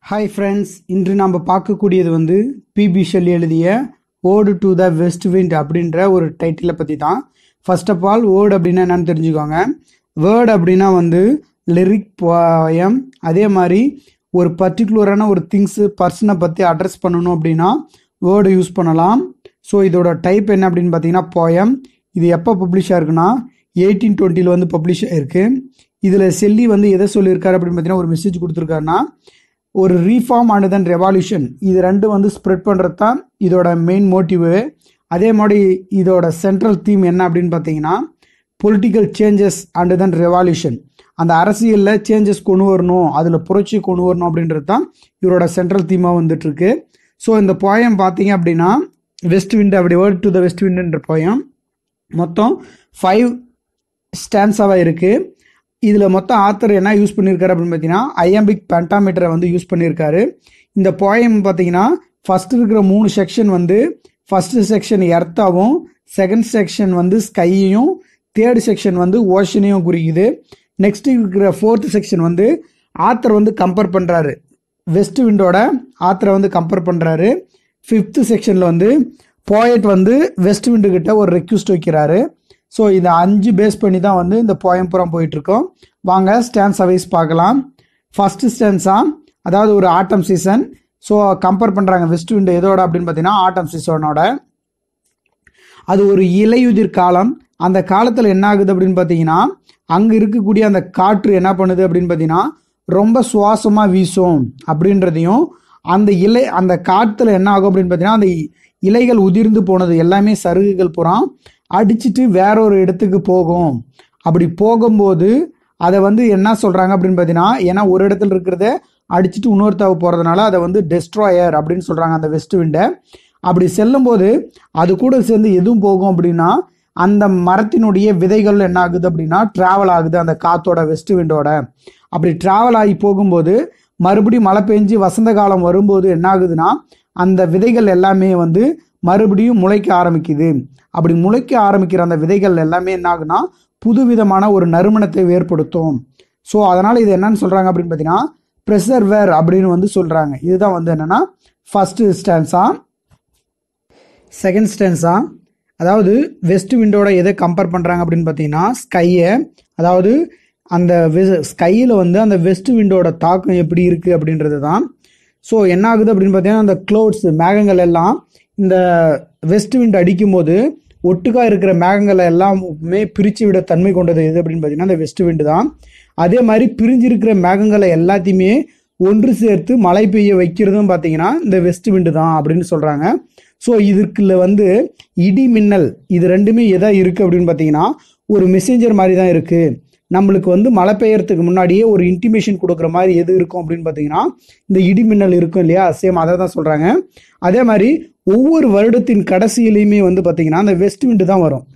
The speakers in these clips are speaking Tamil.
ஹாய் ஃப்ரெண்ட்ஸ் இன்று நாம் பார்க்கக்கூடியது வந்து பிபி ஷெல் எழுதிய ஓடு டு த வெஸ்ட் விண்ட் அப்படின்ற ஒரு டைட்டிலை பற்றி தான் ஃபர்ஸ்ட் ஆஃப் ஆல் வேர்டு அப்படின்னா என்னன்னு தெரிஞ்சுக்கோங்க வேர்டு அப்படின்னா வந்து லிரிக் போயம் அதே மாதிரி ஒரு பர்டிகுலரான ஒரு திங்ஸு பர்சனை பற்றி அட்ரஸ் பண்ணணும் அப்படின்னா வேர்டு யூஸ் பண்ணலாம் ஸோ இதோட டைப் என்ன அப்படின்னு பார்த்தீங்கன்னா போயம் இது எப்போ பப்ளிஷ் ஆயிருக்குன்னா எயிட்டீன் டுவெண்ட்டியில் வந்து பப்ளிஷ் ஆயிருக்கு இதில் செல்லி வந்து எதை சொல்லியிருக்காரு அப்படின்னு பார்த்தீங்கன்னா ஒரு மெசேஜ் கொடுத்துருக்காருன்னா ஒரு ரீஃபார்ம் அண்ட் தென் ரெவால்யூஷன் இது ரெண்டும் வந்து ஸ்ப்ரெட் பண்ணுறது தான் இதோட மெயின் மோட்டிவு அதே மாதிரி இதோட சென்ட்ரல் தீம் என்ன அப்படின்னு பார்த்தீங்கன்னா political changes and then revolution அந்த அரசியலில் சேஞ்சஸ் கொண்டு வரணும் அதில் புரட்சி கொண்டு வரணும் அப்படின்றது தான் இவரோட சென்ட்ரல் தீமாக வந்துட்டு இருக்கு ஸோ இந்த போயம் பார்த்தீங்க அப்படின்னா வெஸ்ட் விண்ட் அப்படி வேர்ட் டு த வெஸ்ட் விண்டுன்ற போயம் மொத்தம் ஃபைவ் ஸ்டான்ஸாவாக இருக்குது இதில் மொத்தம் ஆத்தர் என்ன யூஸ் பண்ணியிருக்காரு அப்படின்னு பார்த்தீங்கன்னா ஐஎம்பிக் பென்டாமீட்டரை வந்து யூஸ் பண்ணியிருக்காரு இந்த போயம் பார்த்தீங்கன்னா ஃபர்ஸ்ட் இருக்கிற மூணு செக்ஷன் வந்து ஃபர்ஸ்ட் செக்ஷன் எர்த்தாவும் செகண்ட் செக்ஷன் வந்து ஸ்கையையும் தேர்ட் செக்ஷன் வந்து ஓஷனையும் குறிக்குது நெக்ஸ்ட் இருக்கிற ஃபோர்த் செக்ஷன் வந்து ஆத்தர் வந்து கம்பேர் பண்ணுறாரு வெஸ்ட் விண்டோட ஆத்தரை வந்து கம்பேர் பண்ணுறாரு ஃபிஃப்த்து செக்ஷனில் வந்து போயட் வந்து வெஸ்ட் விண்டு கிட்ட ஒரு ரெக்யூஸ்ட் வைக்கிறாரு ஸோ இதை அஞ்சு பேஸ் பண்ணி தான் வந்து இந்த போயம் புறம் போயிட்டுருக்கோம் வாங்க ஸ்டான்ஸ் அவைஸ் பார்க்கலாம் ஃபர்ஸ்ட் ஸ்டான்ஸா அதாவது ஒரு ஆட்டம் சீசன் ஸோ கம்பேர் பண்ணுறாங்க வெஸ்ட் விண்டு எதோட அப்படின்னு பார்த்தீங்கன்னா ஆட்டம் சீசனோட அது ஒரு இலையுதிர் காலம் அந்த காலத்தில் என்ன ஆகுது அப்படின்னு பார்த்தீங்கன்னா அங்கே இருக்கக்கூடிய அந்த காற்று என்ன பண்ணுது அப்படின்னு பார்த்தீங்கன்னா ரொம்ப சுவாசமாக வீசும் அப்படின்றதையும் அந்த இலை அந்த காற்றுல என்ன ஆகும் அப்படின்னு பார்த்தீங்கன்னா அந்த இலைகள் உதிர்ந்து போனது எல்லாமே சருகுகள் புறம் அடிச்சுட்டு வேற ஒரு இடத்துக்கு போகும் அப்படி போகும்போது அதை வந்து என்ன சொல்கிறாங்க அப்படின்னு பார்த்தீங்கன்னா ஏன்னா ஒரு இடத்துல இருக்கிறத அடிச்சுட்டு இன்னொருத்தாவு போகிறதுனால அதை வந்து டெஸ்ட்ராயர் அப்படின்னு சொல்கிறாங்க அந்த வெஸ்ட் விண்டை அப்படி செல்லும்போது அது கூட சேர்ந்து எதுவும் போகும் அப்படின்னா அந்த மரத்தினுடைய விதைகள் என்ன ஆகுது அப்படின்னா ட்ராவல் ஆகுது அந்த காத்தோட வெஸ்ட் விண்டோட அப்படி ட்ராவல் ஆகி போகும்போது மறுபடியும் மழை பெஞ்சு வசந்த காலம் வரும்போது என்ன ஆகுதுன்னா அந்த விதைகள் எல்லாமே வந்து மறுபடியும் முளைக்க ஆரம்பிக்குது அப்படி முளைக்க ஆரம்பிக்கிற அந்த விதைகள் எல்லாமே என்ன ஆகுனா புதுவிதமான ஒரு நறுமணத்தை ஏற்படுத்தும் ஸோ அதனால் இது என்னன்னு சொல்கிறாங்க அப்படின்னு பார்த்தீங்கன்னா ப்ரெசர்வர் அப்படின்னு வந்து சொல்கிறாங்க இதுதான் வந்து என்னென்னா ஃபஸ்ட்டு ஸ்டான்ஸா செகண்ட் ஸ்டான்ஸா அதாவது வெஸ்ட் விண்டோட எதை கம்பேர் பண்ணுறாங்க அப்படின்னு பார்த்தீங்கன்னா ஸ்கையை அதாவது அந்த ஸ்கையில் வந்து அந்த வெஸ்ட் விண்டோட தாக்கம் எப்படி இருக்குது அப்படின்றது தான் ஸோ என்ன ஆகுது அப்படின்னு பார்த்தீங்கன்னா அந்த க்ளவுட்ஸ் மேகங்கள் எல்லாம் இந்த வெஸ்ட் விண்ட் அடிக்கும்போது ஒட்டுக்கா இருக்கிற மேகங்களை எல்லாமே பிரித்து விட தன்மை கொண்டது எது அப்படின்னு பார்த்தீங்கன்னா அந்த வெஸ்ட் விண்டு தான் அதே மாதிரி பிரிஞ்சிருக்கிற மேகங்களை எல்லாத்தையுமே ஒன்று சேர்த்து மழை பெய்ய வைக்கிறதும் பார்த்தீங்கன்னா இந்த வெஸ்ட் விண்டு தான் அப்படின்னு சொல்கிறாங்க ஸோ இதுக்குள்ள வந்து இடி மின்னல் இது ரெண்டுமே எதா இருக்குது அப்படின்னு பார்த்தீங்கன்னா ஒரு மெசேஞ்சர் மாதிரி தான் இருக்குது நம்மளுக்கு வந்து மழை பெய்யறதுக்கு முன்னாடியே ஒரு இன்டிமேஷன் கொடுக்குற மாதிரி எது இருக்கும் அப்படின்னு பார்த்தீங்கன்னா இந்த இடி மின்னல் இருக்கும் இல்லையா சேம் அதை தான் சொல்கிறாங்க அதே மாதிரி ஒவ்வொரு வருடத்தின் கடைசியிலையுமே வந்து பார்த்தீங்கன்னா அந்த வெஸ்ட் விண்டு தான் வரும்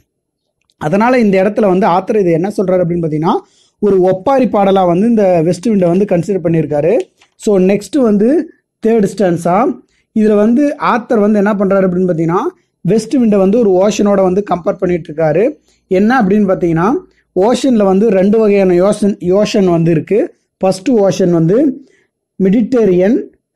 அதனால் இந்த இடத்துல வந்து ஆத்தர் இது என்ன சொல்கிறாரு அப்படின்னு பார்த்தீங்கன்னா ஒரு ஒப்பாரி பாடலாக வந்து இந்த வெஸ்ட் விண்டை வந்து கன்சிடர் பண்ணியிருக்காரு ஸோ நெக்ஸ்ட் வந்து தேர்ட் ஸ்டான்ஸா இதில் வந்து ஆத்தர் வந்து என்ன பண்ணுறாரு அப்படின்னு பார்த்தீங்கன்னா வெஸ்ட் விண்டை வந்து ஒரு ஓஷனோட வந்து கம்பேர் பண்ணிட்டு இருக்காரு என்ன அப்படின்னு பார்த்தீங்கன்னா ஓஷனில் வந்து ரெண்டு வகையான யோசன் யோஷன் வந்து இருக்குது ஃபஸ்ட்டு ஓஷன் வந்து மெடிட்டேரியன்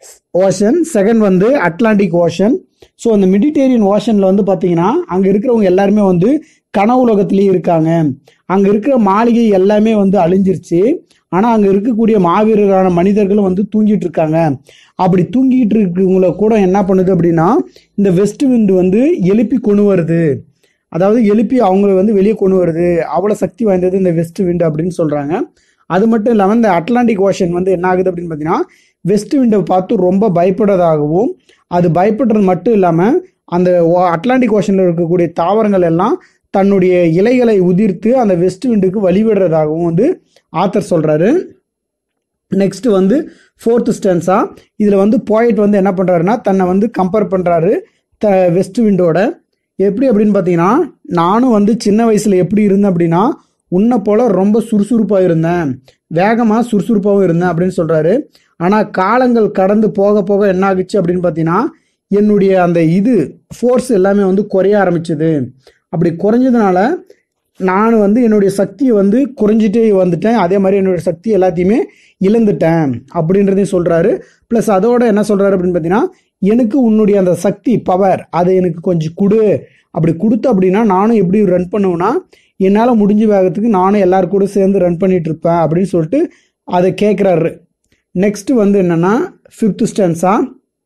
ஓஷன் செகண்ட் வந்து அட்லாண்டிக் ஓஷன் ஸோ அந்த மெடிட்டேரியன் ஓஷனில் வந்து பார்த்தீங்கன்னா அங்கே இருக்கிறவங்க எல்லாருமே வந்து கனவுலகத்திலேயே இருக்காங்க அங்கே இருக்கிற மாளிகை எல்லாமே வந்து அழிஞ்சிருச்சு ஆனால் அங்கே இருக்கக்கூடிய மாவீரரான மனிதர்களும் வந்து தூங்கிட்டு இருக்காங்க அப்படி தூங்கிட்டு இருக்கவங்கள கூட என்ன பண்ணுது அப்படின்னா இந்த வெஸ்ட் விண்டு வந்து எழுப்பி கொண்டு வருது அதாவது எழுப்பி அவங்கள வந்து வெளியே கொண்டு வருது அவ்வளோ சக்தி வாய்ந்தது இந்த வெஸ்ட் விண்டு அப்படின்னு சொல்கிறாங்க அது மட்டும் இல்லாமல் இந்த அட்லாண்டிக் ஓஷன் வந்து என்ன ஆகுது அப்படின்னு பார்த்தீங்கன்னா வெஸ்ட் விண்டை பார்த்து ரொம்ப பயப்படுறதாகவும் அது பயப்படுறது மட்டும் இல்லாமல் அந்த அட்லாண்டிக் ஓஷனில் இருக்கக்கூடிய தாவரங்கள் எல்லாம் தன்னுடைய இலைகளை உதிர்த்து அந்த வெஸ்ட் விண்டுக்கு வழிவிடுறதாகவும் வந்து ஆத்தர் சொல்கிறாரு நெக்ஸ்ட் வந்து ஃபோர்த் ஸ்டான்ஸா இதில் வந்து போயிட் வந்து என்ன பண்ணுறாருன்னா தன்னை வந்து கம்பேர் பண்ணுறாரு த வெஸ்ட் விண்டோட எப்படி அப்படின்னு பார்த்தீங்கன்னா நானும் வந்து சின்ன வயசில் எப்படி இருந்தேன் அப்படின்னா உன்னை போல் ரொம்ப சுறுசுறுப்பாக இருந்தேன் வேகமாக சுறுசுறுப்பாகவும் இருந்தேன் அப்படின்னு சொல்கிறாரு ஆனால் காலங்கள் கடந்து போக போக என்ன ஆகுச்சு அப்படின்னு பார்த்தீங்கன்னா என்னுடைய அந்த இது ஃபோர்ஸ் எல்லாமே வந்து குறைய ஆரம்பிச்சது அப்படி குறைஞ்சதுனால நான் வந்து என்னுடைய சக்தியை வந்து குறைஞ்சிட்டே வந்துட்டேன் அதே மாதிரி என்னுடைய சக்தி எல்லாத்தையுமே இழந்துட்டேன் அப்படின்றதையும் சொல்கிறாரு ப்ளஸ் அதோட என்ன சொல்கிறாரு அப்படின்னு பார்த்தீங்கன்னா எனக்கு உன்னுடைய அந்த சக்தி பவர் அதை எனக்கு கொஞ்சம் கொடு அப்படி கொடுத்த அப்படின்னா நானும் எப்படி ரன் பண்ணுவேன்னா என்னால் முடிஞ்ச வேகத்துக்கு நானும் எல்லாரும் கூட சேர்ந்து ரன் பண்ணிட்டு இருப்பேன் அப்படின்னு சொல்லிட்டு அதை கேட்குறாரு நெக்ஸ்ட் வந்து என்னன்னா ஃபிஃப்த் ஸ்டான்ஸா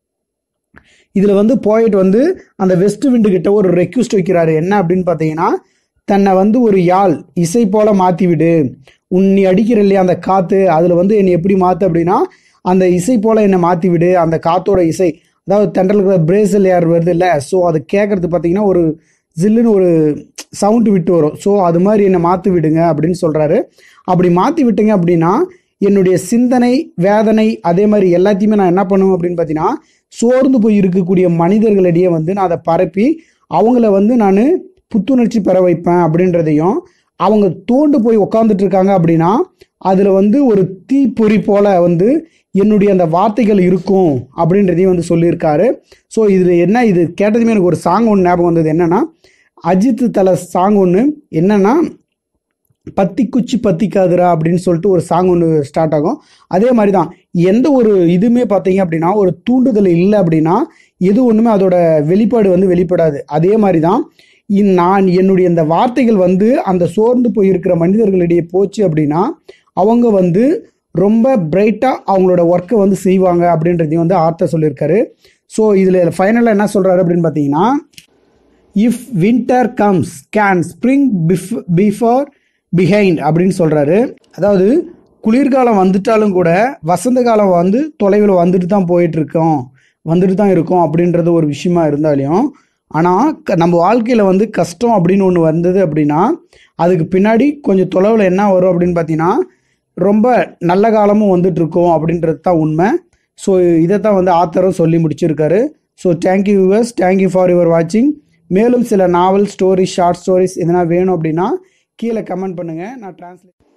இதில் வந்து போயிட் வந்து அந்த வெஸ்ட் விண்டு கிட்ட ஒரு ரெக்வஸ்ட் வைக்கிறாரு என்ன அப்படின்னு பார்த்தீங்கன்னா தன்னை வந்து ஒரு யாழ் இசை போல மாற்றி விடு உன் நீ அடிக்கிற இல்லையா அந்த காற்று அதில் வந்து என்னை எப்படி மாற்று அப்படின்னா அந்த இசை போல என்னை மாற்றி விடு அந்த காத்தோட இசை அதாவது தென்றல் பிரேசல் ஏர் வருது இல்லை ஸோ அது கேட்குறது பார்த்தீங்கன்னா ஒரு ஜில்லுன்னு ஒரு சவுண்டு விட்டு வரும் ஸோ அது மாதிரி என்னை மாற்றி விடுங்க அப்படின்னு சொல்கிறாரு அப்படி மாற்றி விட்டுங்க அப்படின்னா என்னுடைய சிந்தனை வேதனை அதே மாதிரி எல்லாத்தையுமே நான் என்ன பண்ணுவேன் அப்படின்னு பார்த்தீங்கன்னா சோர்ந்து போய் இருக்கக்கூடிய மனிதர்களிடையே வந்து நான் அதை பரப்பி அவங்கள வந்து நான் புத்துணர்ச்சி பெற வைப்பேன் அப்படின்றதையும் அவங்க தோண்டு போய் உக்காந்துட்டு இருக்காங்க அப்படின்னா அதில் வந்து ஒரு தீப்பொறி போல வந்து என்னுடைய அந்த வார்த்தைகள் இருக்கும் அப்படின்றதையும் வந்து சொல்லியிருக்காரு ஸோ இதில் என்ன இது கேட்டதுமே எனக்கு ஒரு சாங் ஒன்று ஞாபகம் வந்தது என்னன்னா அஜித் தலை சாங் ஒன்று என்னன்னா பத்தி குச்சி பத்திக்காதுரா அப்படின்னு சொல்லிட்டு ஒரு சாங் ஒன்று ஸ்டார்ட் ஆகும் அதே மாதிரி தான் எந்த ஒரு இதுவுமே பார்த்தீங்க அப்படின்னா ஒரு தூண்டுதல் இல்லை அப்படின்னா எது ஒன்றுமே அதோட வெளிப்பாடு வந்து வெளிப்படாது அதே மாதிரி தான் இந் நான் என்னுடைய இந்த வார்த்தைகள் வந்து அந்த சோர்ந்து போயிருக்கிற மனிதர்களிடையே போச்சு அப்படின்னா அவங்க வந்து ரொம்ப பிரைட்டாக அவங்களோட ஒர்க்கை வந்து செய்வாங்க அப்படின்றதையும் வந்து ஆர்த்தர் சொல்லியிருக்காரு ஸோ இதில் ஃபைனலாக என்ன சொல்கிறாரு அப்படின்னு பார்த்தீங்கன்னா if winter comes can spring பிஃப் பிஃபோர் பிஹைண்ட் அப்படின்னு சொல்கிறாரு அதாவது குளிர்காலம் வந்துட்டாலும் கூட வசந்த காலம் வந்து தொலைவில் வந்துட்டு தான் போயிட்டு இருக்கோம் வந்துட்டு தான் இருக்கோம் அப்படின்றது ஒரு விஷயமா இருந்தாலையும் ஆனால் க- நம்ம வாழ்க்கையில் வந்து கஷ்டம் அப்படின்னு ஒன்று வந்தது அப்படின்னா அதுக்கு பின்னாடி கொஞ்சம் தொலைவில் என்ன வரும் அப்படின்னு பார்த்தீங்கன்னா ரொம்ப நல்ல காலமும் வந்துட்டு இருக்கோம் அப்படின்றது தான் உண்மை ஸோ இதை தான் வந்து ஆத்தரும் சொல்லி முடிச்சிருக்காரு so thank you viewers thank you for your வாட்சிங் மேலும் சில நாவல் ஸ்டோரிஸ் ஷார்ட் ஸ்டோரிஸ் எதனா வேணும் அப்படின்னா கீழே கமெண்ட் பண்ணுங்கள் நான் டிரான்ஸ்லேட்